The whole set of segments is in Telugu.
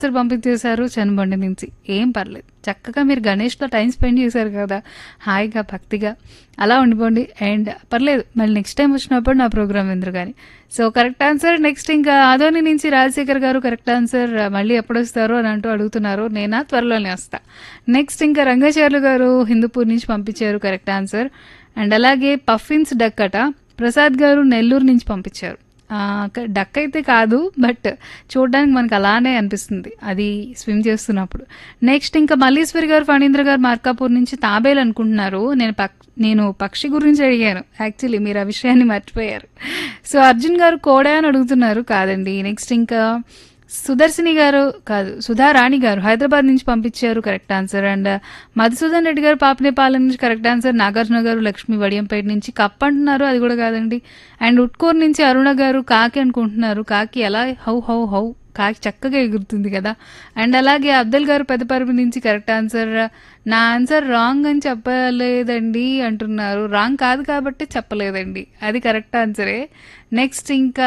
ఆన్సర్ పంపించేశారు చనుబండి నుంచి ఏం పర్లేదు చక్కగా మీరు గణేష్తో టైం స్పెండ్ చేశారు కదా హాయిగా భక్తిగా అలా ఉండిపోండి అండ్ పర్లేదు మళ్ళీ నెక్స్ట్ టైం వచ్చినప్పుడు నా ప్రోగ్రామ్ ఎందుకు కానీ సో కరెక్ట్ ఆన్సర్ నెక్స్ట్ ఇంకా ఆదోని నుంచి రాజశేఖర్ గారు కరెక్ట్ ఆన్సర్ మళ్ళీ ఎప్పుడు వస్తారు అని అంటూ అడుగుతున్నారు నేనా త్వరలోనే వస్తా నెక్స్ట్ ఇంకా రంగాచార్యులు గారు హిందూపూర్ నుంచి పంపించారు కరెక్ట్ ఆన్సర్ అండ్ అలాగే పఫిన్స్ డక్ అట ప్రసాద్ గారు నెల్లూరు నుంచి పంపించారు ఆ, క- డక్ అయితే కాదు బట్ చూడడానికి మనకు అలానే అనిపిస్తుంది అది స్విమ్ చేస్తున్నప్పుడు నెక్స్ట్ ఇంకా మల్లీశ్వరి గారు ఫణీంద్ర గారు మార్కాపూర్ నుంచి తాబేలు అనుకుంటున్నారు నేను పక్ నేను పక్షి గురించి అడిగాను యాక్చువల్లీ మీరు ఆ విషయాన్ని మర్చిపోయారు సో అర్జున్ గారు కోడా అని అడుగుతున్నారు కాదండి నెక్స్ట్ ఇంకా సుదర్శిని గారు కాదు సుధారాణి గారు హైదరాబాద్ నుంచి పంపించారు correct answer and Madhusudan Reddy garu Papanepalem నుంచి కరెక్ట్ ఆన్సర్ నాగార్జున గారు లక్ష్మి వడియంపేట నుంచి కప్ అంటున్నారు అది కూడా కాదండి అండ్ ఉట్కూరు నుంచి అరుణ గారు కాకి అనుకుంటున్నారు కాకి ఎలా హౌ హౌ హౌ కాకి చక్కగా ఎగురుతుంది కదా అండ్ అలాగే అబ్దుల్ గారు పెద్దపరుపు నుంచి కరెక్ట్ ఆన్సర్ నా ఆన్సర్ రాంగ్ అని చెప్పలేదండి అంటున్నారు రాంగ్ కాదు కాబట్టి చెప్పలేదండి అది కరెక్ట్ ఆన్సరే నెక్స్ట్ ఇంకా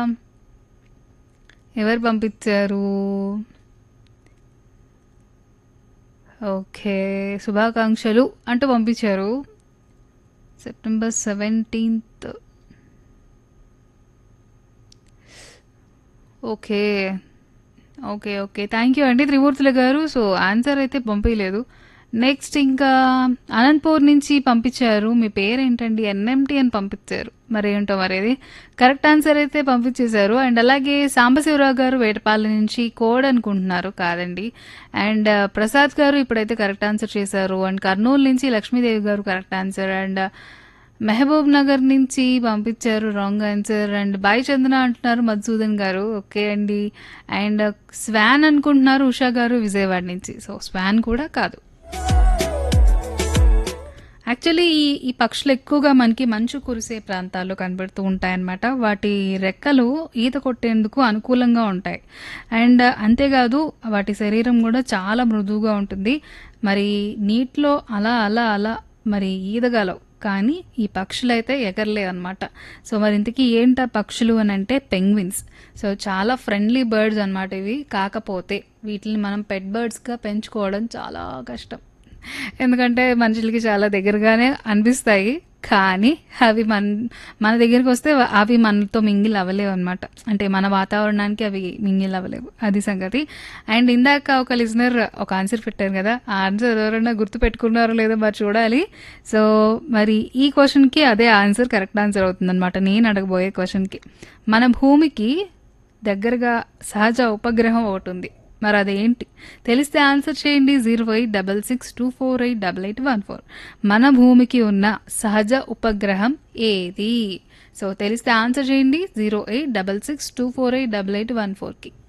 ఎవరు పంపించారు ఓకే శుభాకాంక్షలు అంటూ పంపించారు September seventeenth okay okay okay thank you అండి త్రిమూర్తుల గారు సో ఆన్సర్ అయితే పంపించలేదు నెక్స్ట్ ఇంకా అనంతపూర్ నుంచి పంపించారు మీ పేరేంటండి ఎన్ఎంటి అని పంపించారు మరి ఏంటో మరి అది కరెక్ట్ ఆన్సర్ అయితే పంపించేశారు అండ్ అలాగే సాంబశివరావు గారు వేటపాలెం నుంచి కోడ్ అనుకుంటున్నారు కాదండి అండ్ ప్రసాద్ గారు ఇప్పుడైతే కరెక్ట్ ఆన్సర్ చేశారు అండ్ కర్నూలు నుంచి Lakshmidevi garu correct answer and Mehboob Nagar నుంచి పంపించారు wrong answer and bye Chandana అంటున్నారు మధుసూదన్ గారు ఓకే అండి అండ్ స్వాన్ అనుకుంటున్నారు ఉషా గారు విజయవాడ నుంచి సో స్వాన్ కూడా కాదు యాక్చువల్లీ ఈ ఈ పక్షులు ఎక్కువగా మనకి మంచు కురిసే ప్రాంతాల్లో కనబడుతూ ఉంటాయన్నమాట వాటి రెక్కలు ఈత కొట్టేందుకు అనుకూలంగా ఉంటాయి అండ్ అంతేకాదు వాటి శరీరం కూడా చాలా మృదువుగా ఉంటుంది మరి నీటిలో అలా అలా అలా మరి ఈదగలవు కానీ ఈ పక్షులు అయితే ఎగరలేవు అనమాట సో మరి ఇంతకీ ఏంటా పక్షులు అని అంటే పెంగ్విన్స్ సో చాలా ఫ్రెండ్లీ బర్డ్స్ అన్నమాట ఇవి కాకపోతే వీటిని మనం పెట్ బర్డ్స్గా పెంచుకోవడం చాలా కష్టం ఎందుకంటే మనుషులకి చాలా దగ్గరగానే అనిపిస్తాయి కానీ అవి మన మన దగ్గరికి వస్తే అవి మనతో మింగిల్ అవ్వలేవు అనమాట అంటే మన వాతావరణానికి అవి మింగిల్ అవ్వలేవు అది సంగతి అండ్ ఇందాక ఒక లిజనర్ ఒక ఆన్సర్ పెట్టారు కదా ఆ ఆన్సర్ ఎవరైనా గుర్తు పెట్టుకున్నారో లేదో మరి చూడాలి సో మరి ఈ క్వశ్చన్కి అదే ఆన్సర్ కరెక్ట్ ఆన్సర్ అవుతుందన్నమాట నేను అడగబోయే క్వశ్చన్కి మన భూమికి దగ్గరగా సహజ ఉపగ్రహం ఒకటి ఉంది మరి అదేంటి తెలిస్తే ఆన్సర్ చేయండి zero eight double six two four eight double eight one four మన భూమికి ఉన్న సహజ ఉపగ్రహం ఏది సో తెలిస్తే ఆన్సర్ చేయండి zero eight double six two four eight double eight one ఫోర్కి